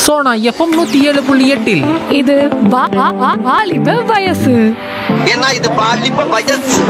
Sona FM நூத்தி ஏழு புள்ளி எட்டில் இது வா- வா- வா- வாலிப வயசு ஏன்னா இது பாலிப்ப வயசு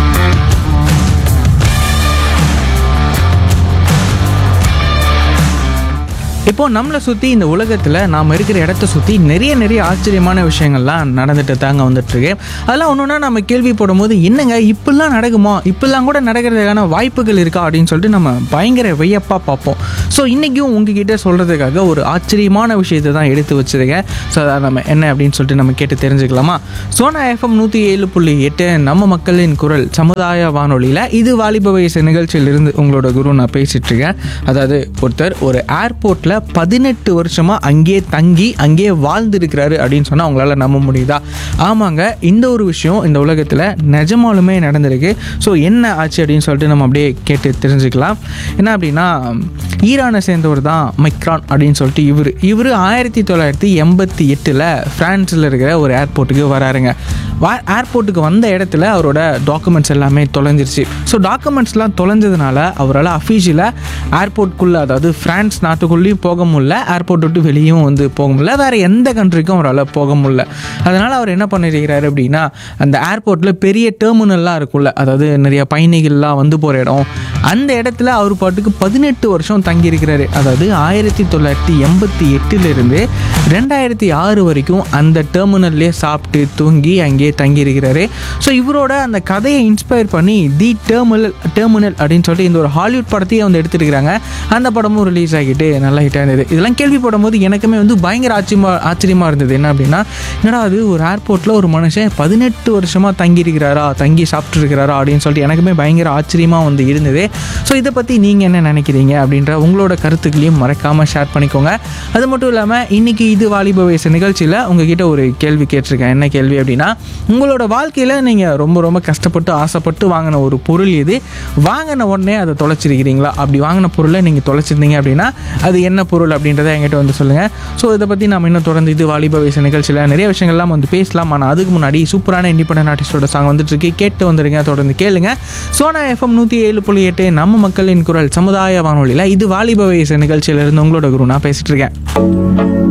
இப்போ நம்மளை சுற்றி இந்த உலகத்தில் நாம் இருக்கிற இடத்த சுற்றி நிறைய நிறைய ஆச்சரியமான விஷயங்கள்லாம் நடந்துட்டு தாங்க வந்துட்டு இருக்கு அதெல்லாம் ஒன்று ஒன்றா நம்ம கேள்விப்படும் போது என்னங்க இப்படிலாம் நடக்குமா இப்படிலாம் கூட நடக்கிறதுக்கான வாய்ப்புகள் இருக்கா அப்படின்னு சொல்லிட்டு நம்ம பயங்கர வியப்பாக பார்ப்போம் ஸோ இன்றைக்கும் உங்ககிட்ட சொல்கிறதுக்காக ஒரு ஆச்சரியமான விஷயத்தை தான் எடுத்து வச்சிருக்கேன் ஸோ அதை நம்ம என்ன அப்படின்னு சொல்லிட்டு நம்ம கேட்டு தெரிஞ்சுக்கலாமா சோனா எஃப்எம் நூற்றி ஏழு புள்ளி எட்டு நம்ம மக்களின் குரல் சமுதாய வானொலியில் இது வாலிப வயசு நிகழ்ச்சியிலிருந்து உங்களோட குரு நான் பேசிட்டு இருக்கேன் அதாவது ஒருத்தர் ஒரு ஏர்போர்ட்டில் பதினெட்டு வருஷமாக அங்கேயே தங்கி அங்கேயே வாழ்ந்துருக்கிறாரு அப்படின்னு சொன்னால் அவங்களால நம்ப முடியுதா ஆமாங்க இந்த ஒரு விஷயம் இந்த உலகத்தில் நிஜமாலுமே நடந்திருக்கு ஸோ என்ன ஆச்சு அப்படின்னு சொல்லிட்டு நம்ம அப்படியே கேட்டு தெரிஞ்சுக்கலாம் என்ன அப்படின்னா ஈரானை சேர்ந்தவர் தான் மைக்ரான் அப்படின்னு சொல்லிட்டு இவர் இவர் ஆயிரத்தி தொள்ளாயிரத்தி எண்பத்தி எட்டில் ஃப்ரான்ஸில் இருக்கிற ஒரு ஏர்போர்ட்டுக்கு வராருங்க வா ஏர்போர்ட்டுக்கு வந்த இடத்துல அவரோட டாக்குமெண்ட்ஸ் எல்லாமே தொலைஞ்சிருச்சு ஸோ டாக்குமெண்ட்ஸ்லாம் தொலைஞ்சதுனால அவரால் அஃபீஷியலாக ஏர்போர்ட்குள்ளே அதாவது ஃப்ரான்ஸ் நாட்டுக்குள்ளேயும் போக முடியல ஏர்போர்ட் விட்டு வெளியும் வந்து போக முடியல வேறு எந்த கண்ட்ரிக்கும் அவரால் போக முடியல அதனால் அவர் என்ன பண்ணிருக்கிறாரு அப்படின்னா அந்த ஏர்போர்ட்டில் பெரிய டெர்மினல்லாம் இருக்கும்ல அதாவது நிறைய பயணிகள்லாம் வந்து போகிற இடம் அந்த இடத்துல அவர் பாட்டுக்கு பதினெட்டு வருஷம் தங்கியிருக்கிறாரு அதாவது ஆயிரத்தி தொள்ளாயிரத்தி எண்பத்தி எட்டுலேருந்து ரெண்டாயிரத்தி ஆறு வரைக்கும் அந்த டெர்மினல்லே சாப்பிட்டு தூங்கி அங்கேயே தங்கியிருக்கிறாரு ஸோ இவரோட அந்த கதையை இன்ஸ்பயர் பண்ணி தி டெர்மினல் டெர்மினல் அப்படின்னு சொல்லிட்டு இந்த ஒரு ஹாலிவுட் படத்தையே வந்து எடுத்துருக்கிறாங்க அந்த படமும் ரிலீஸ் ஆகிட்டு நல்லா ஹிட்டாக இருந்தது இதெல்லாம் கேள்விப்படும் போது எனக்குமே வந்து பயங்கர ஆச்சரியமா ஆச்சரியமாக இருந்தது என்ன அப்படின்னா என்னடா அது ஒரு ஏர்போர்ட்டில் ஒரு மனுஷன் பதினெட்டு வருஷமாக தங்கியிருக்கிறாரா தங்கி சாப்பிட்ருக்கிறாரா அப்படின்னு சொல்லிட்டு எனக்குமே பயங்கர ஆச்சரியமாக வந்து இருந்தது ஸோ இதை பற்றி நீங்கள் என்ன நினைக்கிறீங்க அப்படின்ற உங்களோட கருத்துக்களையும் மறக்காமல் ஷேர் பண்ணிக்கோங்க அது மட்டும் இல்லாமல் இன்றைக்கி இது வாலிப வயசு நிகழ்ச்சியில் உங்ககிட்ட ஒரு கேள்வி கேட்டிருக்கேன் என்ன கேள்வி அப்படின்னா உங்களோட வாழ்க்கையில் நீங்கள் ரொம்ப ரொம்ப கஷ்டப்பட்டு ஆசைப்பட்டு வாங்கின ஒரு பொருள் எது வாங்கின உடனே அதை தொலைச்சிருக்கிறீங்களா அப்படி வாங்கின பொருளை நீங்கள் தொலைச்சிருந்தீங்க அப்படின்னா அது என்ன பொருள் அப்படின்றத என்கிட்ட வந்து சொல்லுங்கள் ஸோ இதை பற்றி நம்ம இன்னும் தொடர்ந்து இது வாலிப வயசு நிகழ்ச்சியில் நிறைய விஷயங்கள்லாம் வந்து பேசலாம் ஆனால் அதுக்கு முன்னாடி சூப்பரான இண்டிபெண்டன்ட் ஆர்டிஸ்டோட சாங் வந்துட்டு இருக்கு கேட்டு வந்துருங்க தொடர்ந்து கேளுங்க சோனா எஃப்எம் நூற்றி ஏழு புள்ளி எட்டு நம்ம மக்களின் குரல் சமுதாய வானொலியில் இது வாலிப வயசு நிகழ்ச்சியிலிருந்து உங்களோட குரு நான் பேசிட்டு இருக்கேன்